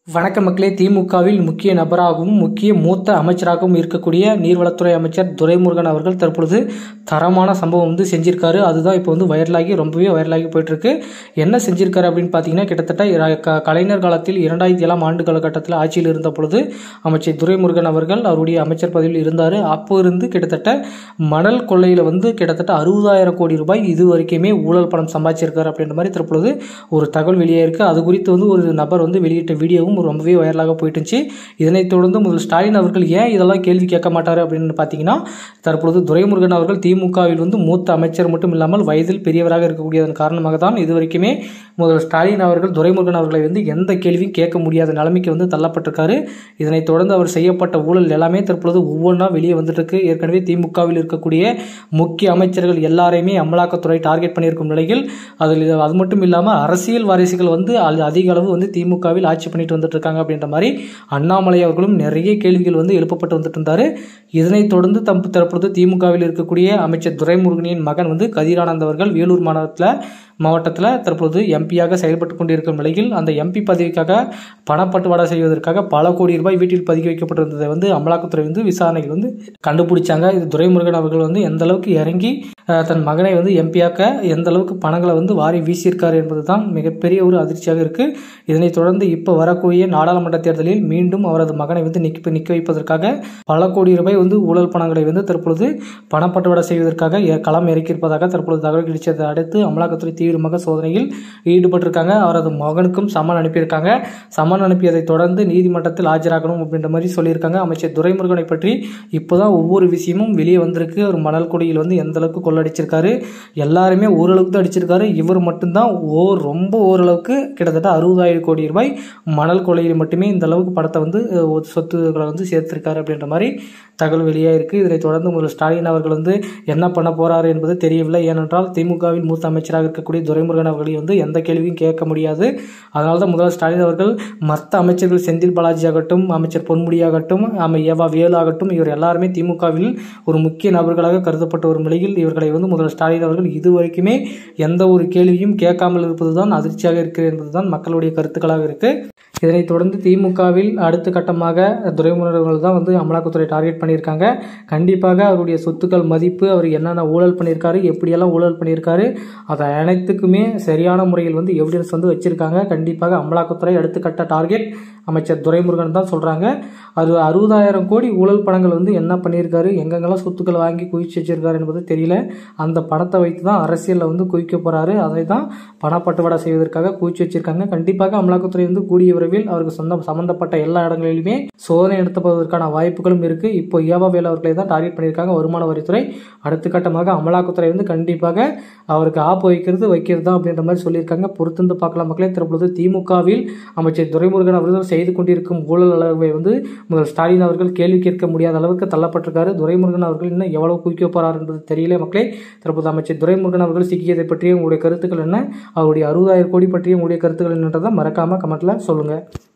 வணக்க மக்களே திமுகவில் முக்கிய நபராகவும் முக்கிய மூத்த அமைச்சராகவும் இருக்கக்கூடிய நீர்வளத்துறை அமைச்சர் துரைமுருகன் அவர்கள் தற்பொழுது தரமான சம்பவம் வந்து செஞ்சிருக்காரு அதுதான் இப்போ வந்து வைரலாகி ரொம்பவே வைரலாகி போயிட்டு இருக்கு என்ன செஞ்சிருக்காரு அப்படின்னு பார்த்தீங்கன்னா கிட்டத்தட்ட இர- க- கலைஞர் காலத்தில் இரண்டாயிரத்தி ஏழாம் ஆண்டு காலகட்டத்தில் ஆட்சியில் இருந்த பொழுது அமைச்சர் துரைமுருகன் அவர்கள் அவருடைய அமைச்சர் பதவியில் இருந்தார் அப்போ இருந்து கிட்டத்தட்ட மணல் கொள்ளையில் வந்து கிட்டத்தட்ட அறுபதாயிரம் கோடி ரூபாய் இது வரைக்குமே ஊழல் பணம் சம்பாதிச்சிருக்காரு அப்படின்ற மாதிரி தற்பொழுது ஒரு தகவல் வெளியே இருக்கு அது குறித்து வந்து ஒரு நபர் வந்து வெளியிட்ட வீடியோவும் ரொம்பவே வைரலாக போயிட்டு இருந்துச்சு இதனைத் தொடர்ந்து முதல் ஸ்டாலின் அவர்கள் ஏன் இதெல்லாம் கேள்வி கேட்க மாட்டாரு அப்படின்னு பார்த்தீங்கன்னா தற்பொழுது துரைமுருகன் அவர்கள் திமுகவில் வந்து மூத்த அமைச்சர் மட்டும் இல்லாமல் வயதில் பெரியவராக இருக்கக்கூடியதன் காரணமாக தான் இது வரைக்குமே முதல் ஸ்டாலின் அவர்கள் துரைமுருகன் அவர்களை வந்து எந்த கேள்வியும் கேட்க முடியாத நிலைமைக்கு வந்து தள்ளப்பட்டிருக்காரு இதனைத் தொடர்ந்து அவர் செய்யப்பட்ட ஊழல் எல்லாமே தற்பொழுது ஒவ்வொன்றா வெளியே வந்துட்டு இருக்கு ஏற்கனவே திமுகவில் இருக்கக்கூடிய முக்கிய அமைச்சர்கள் எல்லாரையுமே அமலாக்கத்துறை டார்கெட் பண்ணியிருக்கும் நிலையில் அதில் அது மட்டும் இல்லாமல் அரசியல் வாரிசுகள் வந்து அது அதிக அளவு வந்து திமுகவில் ஆட்சி பண்ணிட்டு வந்துட்டு இருக்காங்க அப்படின்ற மாதிரி அண்ணாமலை அவர்களும் நிறைய கேள்விகள் வந்து எழுப்பப்பட்டு வந்துட்டு இருந்தாரு இதனைத் தொடர்ந்து தம் தற்பொழுது திமுகவில் இருக்கக்கூடிய அமைச்சர் துரைமுருகனின் மகன் வந்து கதிரானந்த் அவர்கள் வேலூர் மாவட்டத்தில் மாவட்டத்தில் தற்பொழுது எம்பியாக செயல்பட்டு கொண்டிருக்கும் நிலையில் அந்த எம்பி பதவிக்காக பணப்பட்டுவாடா செய்வதற்காக பல கோடி ரூபாய் வீட்டில் பதுக்கி வைக்கப்பட்டிருந்ததை வந்து அமலாக்கத்துறை வந்து விசாரணைகள் வந்து கண்டுபிடிச்சாங்க இது துரைமுருகன் அவர்கள் வந்து எந்த அளவுக்கு இறங்கி அஹ், தன் மகனை வந்து எம்பியாக்க எந்த அளவுக்கு பணங்களை வந்து வாரி வீசியிருக்காரு என்பது தான் மிகப்பெரிய ஒரு அதிர்ச்சியாக இருக்கு இதனைத் தொடர்ந்து இப்போ வரக்கூடிய நாடாளுமன்ற தேர்தலில் மீண்டும் அவரது மகனை வந்து நிக்க நிற்க வைப்பதற்காக பல கோடி ரூபாய் வந்து ஊழல் பணங்களை வந்து தற்பொழுது பணப்பட்டுவாடா செய்வதற்காக எ- களம் இறக்கியிருப்பதாக தற்பொழுது தகவல் கிடைச்சதை அடுத்து அமலாக்கத்துறை தீவிரமாக சோதனையில் ஈடுபட்டிருக்காங்க அவரது மகனுக்கும் சம்மன் அனுப்பியிருக்காங்க சம்மன் அனுப்பியதை தொடர்ந்து நீதிமன்றத்தில் ஆஜராகணும் அப்படின்ற மாதிரி சொல்லியிருக்காங்க அமைச்சர் துரைமுருகனை பற்றி இப்போதான் ஒவ்வொரு விஷயமும் வெளியே வந்திருக்கு ஒரு மணல் கொடியில் வந்து எந்த அளவுக்கு கொள்ளடிச்சிருக்காரு எல்லாருமே ஓரளவுக்கு தான் அடிச்சிருக்காரு இவர் மட்டும்தான் ஓ ரொம்ப ஓரளவுக்கு கிட்டத்தட்ட அறுபதாயிரம் கோடி ரூபாய் மணல் கொள்ளையில் மட்டுமே இந்த அளவுக்கு படத்தை வந்து அஹ், ஒரு சொத்துக்களை வந்து சேர்த்திருக்காரு அப்படின்ற மாதிரி தகவல் வெளியாக இருக்கு இதனைத் தொடர்ந்து முதல்வர் ஸ்டாலின் அவர்கள் வந்து என்ன பண்ண போறாரு என்பது தெரியவில்லை ஏனென்றால் திமுகவில் மூத்த அமைச்சராக இருக்கக்கூடிய துரைமுருகன் அவர்களை வந்து எந்த கேள்வியும் கேட்க முடியாது அதனால தான் முதல்வர் ஸ்டாலின் அவர்கள் மற்ற அமைச்சர்கள் செந்தில் பாலாஜி ஆகட்டும் அமைச்சர் பொன்முடி ஆகட்டும் அமை ஏவா வேலு ஆகட்டும் இவர் எல்லாருமே திமுகவில் ஒரு முக்கிய நபர்களாக கருதப்பட்ட ஒரு நிலையில் இவர்களை வந்து முதல்வர் ஸ்டாலின் அவர்கள் இதுவரைக்குமே எந்த ஒரு கேள்வியும் கேட்காமல் இருப்பதுதான் அதிர்ச்சியாக இருக்கிறது என்பதுதான் மக்களுடைய கருத்துக்களாக இருக்கு இதனைத் தொடர்ந்து திமுகவில் அடுத்த கட்டமாக துரைமுருகன் அவர்கள் தான் வந்து அமலாக்கத்துறை டார்கெட் பண்ணியிருக்காங்க கண்டிப்பாக அவருடைய சொத்துக்கள் மதிப்பு அவர் என்னென்ன ஊழல் பண்ணியிருக்காரு எப்படியெல்லாம் ஊழல் பண்ணியிருக்காரு அதை அனைத்துக்குமே சரியான முறையில் வந்து எவிடன்ஸ் வந்து வச்சிருக்காங்க கண்டிப்பாக அமலாக்கத்துறை அடுத்த கட்ட டார்கெட் அமைச்சர் துரைமுருகன் தான் சொல்கிறாங்க அது அறுபதாயிரம் கோடி ஊழல் பணங்கள் வந்து என்ன பண்ணியிருக்காரு எங்கெங்கெல்லாம் சொத்துக்கள் வாங்கி குவிச்சு வச்சிருக்காரு என்பது தெரியல அந்த பணத்தை வைத்து தான் அரசியலில் வந்து குவிக்க போகிறாரு அதை தான் பணப்பட்டுவாடா செய்வதற்காக குவிச்சு வச்சிருக்காங்க கண்டிப்பாக அமலாக்கத்துறை வந்து கூடிய விரைவில் அவருக்கு சொந்தம் சம்பந்தப்பட்ட எல்லா இடங்களிலுமே சோதனை நடத்தப்படுவதற்கான வாய்ப்புகளும் இருக்கு இப்போ ஏவா வேலு அவர்களை தான் டார்கெட் பண்ணியிருக்காங்க வருமான வரித்துறை அடுத்த கட்டமாக அமலாக்கத்துறை வந்து கண்டிப்பாக அவருக்கு ஆப்பு வைக்கிறது வைக்கிறது தான் அப்படின்ற மாதிரி சொல்லியிருக்காங்க பொறுத்திருந்து பார்க்கலாம் மக்களே தற்பொழுது திமுகவில் அமைச்சர் துரைமுருகன் அவர்கள் செய்து கொண்டிருக்கும் ஊழல் அளவை வந்து முதல் ஸ்டாலின் அவர்கள் கேள்வி கேட்க முடியாத அளவுக்கு தள்ளப்பட்டிருக்காரு துரைமுருகன் அவர்கள் இன்னும் எவ்வளவு குவிக்க போறார் என்பது தெரியல மக்களே தற்போது அமைச்சர் துரைமுருகன் அவர்கள் சிக்கியதை பற்றிய உங்களுடைய கருத்துக்கள் என்ன அவருடைய அறுபதாயிரம் கோடி பற்றிய உங்களுடைய கருத்துக்கள் என்னன்றதை மறக்காம கமெண்ட்ல சொல்லுங்க